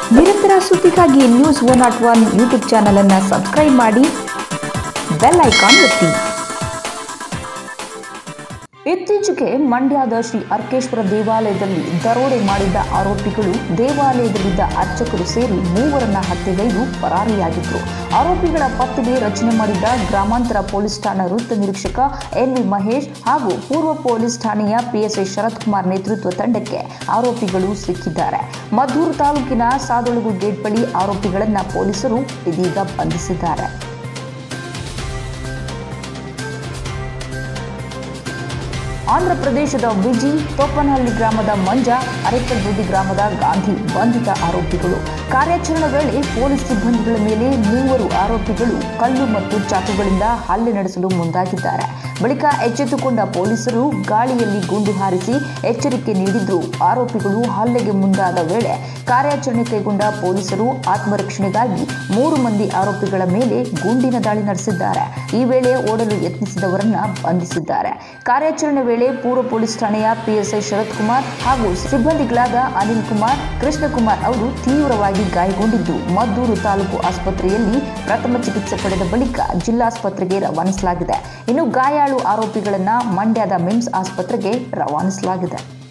ನಿರಂತರ ಸುದ್ದಿಗಾಗಿ news one not one YouTube channel ಅನ್ನು ಸಬ್ಸ್ಕ್ರೈಬ್ ಮಾಡಿ ಬೆಲ್ ಐಕಾನ್ ಒತ್ತಿ ಇತ್ತೀಚೆಗೆ ಮಂಡ್ಯದ ಶ್ರೀ ಅರ್ಕೇಶ್ವರ ದೇವಾಲಯದಲ್ಲಿ ದರೋಡೆ ಮಾಡಿದ್ದ ಆರೋಪಿಗಳು ದೇವಾಲಯದಲ್ಲಿದ್ದ ಅರ್ಚಕರು ಸೇರಿ ಮೂವರನ್ನ ಹತ್ಯೆಗೈದು ಪರಾರಿಯಾಗಿದ್ರು ಆರೋಪಿಗಳ ಪತ್ತೆಗೆ ರಚನೆ ಮಾಡಿದ್ದ ಗ್ರಾಮಾಂತರ ಪೊಲೀಸ್ ಠಾಣಾ ವೃತ್ತ ನಿರೀಕ್ಷಕ ಎನ್ ವಿ ಮಹೇಶ್ ಹಾಗೂ ಪೂರ್ವ ಪೊಲೀಸ್ ಠಾಣೆಯ ಪಿಎಸ್ಐ ಶರತ್ ಕುಮಾರ್ ನೇತೃತ್ವ ತಂಡಕ್ಕೆ ಆರೋಪಿಗಳು ಸಿಕ್ಕಿದ್ದಾರೆ ಮದ್ದೂರು ತಾಲೂಕಿನ ಸಾದೊಳಗು ಗೇಟ್ ಬಳಿ ಆರೋಪಿಗಳನ್ನ ಪೊಲೀಸರು ಇದೀಗ ಬಂಧಿಸಿದ್ದಾರೆ ಆಂಧ್ರ ಪ್ರದೇಶದ ವಿಜಿ ತೋಪನಹಳ್ಳಿ ಗ್ರಾಮದ ಮಂಜ ಅರೆಕಲ್ದೊಡ್ಡಿ ಗ್ರಾಮದ ಗಾಂಧಿ ಬಂಧಿತ ಆರೋಪಿಗಳು ಕಾರ್ಯಾಚರಣೆ ವೇಳೆ ಪೊಲೀಸ್ ಸಿಬ್ಬಂದಿಗಳ ಮೇಲೆ ಮೂವರು ಆರೋಪಿಗಳು ಕಲ್ಲು ಮತ್ತು ಚಾಕುಗಳಿಂದ ಹಲ್ಲೆ ನಡೆಸಲು ಮುಂದಾಗಿದ್ದಾರೆ ಬಳಿಕ ಎಚ್ಚೆತ್ತುಕೊಂಡ ಪೊಲೀಸರು ಗಾಳಿಯಲ್ಲಿ ಗುಂಡು ಹಾರಿಸಿ ಎಚ್ಚರಿಕೆ ನೀಡಿದ್ರು ಆರೋಪಿಗಳು ಹಲ್ಲೆಗೆ ಮುಂದಾದ ವೇಳೆ ಕಾರ್ಯಾಚರಣೆ ಕೈಗೊಂಡ ಪೊಲೀಸರು ಆತ್ಮರಕ್ಷಣೆಗಾಗಿ ಮೂರು ಮಂದಿ ಆರೋಪಿಗಳ ಮೇಲೆ ಗುಂಡಿನ ದಾಳಿ ನಡೆಸಿದ್ದಾರೆ ಈ ವೇಳೆ ಓಡಲು ಯತ್ನಿಸಿದವರನ್ನ ಬಂಧಿಸಿದ್ದಾರೆ ಕಾರ್ಯಾಚರಣೆ ವೇಳೆ ಪೂರ್ವ ಪೊಲೀಸ್ ಠಾಣೆಯ ಪಿಎಸ್ಐ ಶರತ್ ಕುಮಾರ್ ಹಾಗೂ ಸಿಬ್ಬಂದಿಗಳಾದ ಅನಿಲ್ ಕುಮಾರ್ ಕೃಷ್ಣಕುಮಾರ್ ಅವರು ತೀವ್ರವಾಗಿ ಗಾಯಗೊಂಡಿದ್ದು ಮದ್ದೂರು ತಾಲೂಕು ಆಸ್ಪತ್ರೆಯಲ್ಲಿ ಪ್ರಥಮ ಚಿಕಿತ್ಸೆ ಪಡೆದ ಬಳಿಕ ಜಿಲ್ಲಾಸ್ಪತ್ರೆಗೆ ರವಾನಿಸಲಾಗಿದೆ ಇನ್ನು ಗಾಯಾಳು ಆರೋಪಿಗಳನ್ನ ಮಂಡ್ಯದ ಮಿಮ್ಸ್ ಆಸ್ಪತ್ರೆಗೆ ರವಾನಿಸಲಾಗಿದೆ